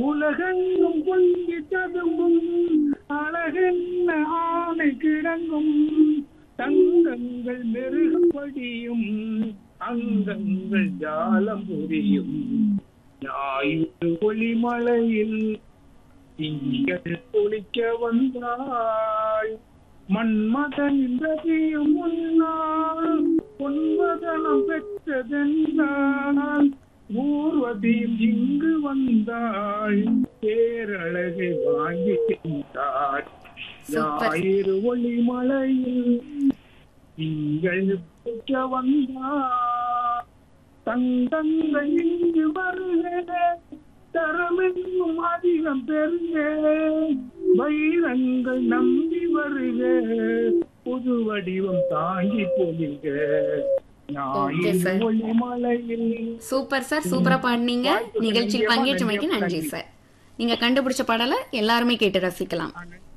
உலகெங்கும் பொங்கி ததும்பும் அழகென்ன ஆணை கிடங்கும் தங்கங்கள் மெருகப்படியும் அங்கங்கள் ஜாலம் புரியும் ஞாயிறு ஒளிமலையில் திங்கள் ஒழிக்க வந்தாய் மன்மதன் ரதியும் முன்னால் பொன்மதனம் பெற்றதென்றால் ஊர்வதியும் இங்கு வந்தாள் பேரழகை வாங்கி சென்றாள் சூப்பர். ஞாயிறு ஒளி மலையில் திங்கள் பெற்ற வந்தாள் தங்கங்கள் இங்கு வருக தரமெங்கும் அதிகம் பெருக வைரங்கள் நம்பி வருக புது வடிவம் தாங்கி பொழிக ஞாயிறு sir. ஒளி மலையில் சூப்பர் சார் சூப்பரா பாடினீங்க நிகழ்ச்சியில் பங்கேற்றமைக்கு நன்றி சார் நீங்க கண்டுபிடிச்ச பாடலை எல்லாருமே கேட்டு ரசிக்கலாம்